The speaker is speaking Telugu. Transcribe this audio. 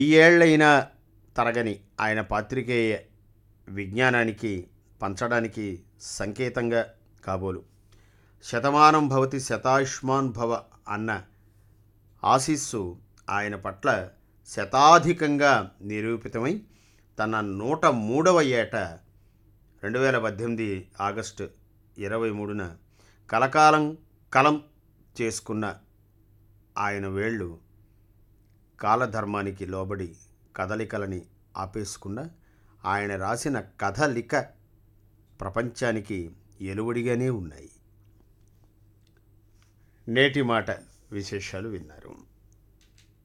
ఈ ఏళ్ళైనా తరగని ఆయన పాత్రికేయ విజ్ఞానానికి పంచడానికి సంకేతంగా కాబోలు శతమానం భవతి శతాయుష్మాన్ భవ అన్న ఆశీస్సు ఆయన పట్ల శతాధికంగా నిరూపితమై తన నూట మూడవ ఏట రెండు వేల పద్దెనిమిది ఆగస్టు ఇరవై మూడున కలకాలం కలం చేసుకున్న ఆయన వేళ్ళు కాలధర్మానికి లోబడి కదలికలని ఆపేసుకున్న ఆయన రాసిన కథలిక ప్రపంచానికి ఎలువడిగానే ఉన్నాయి నేటి మాట విశేషాలు విన్నారు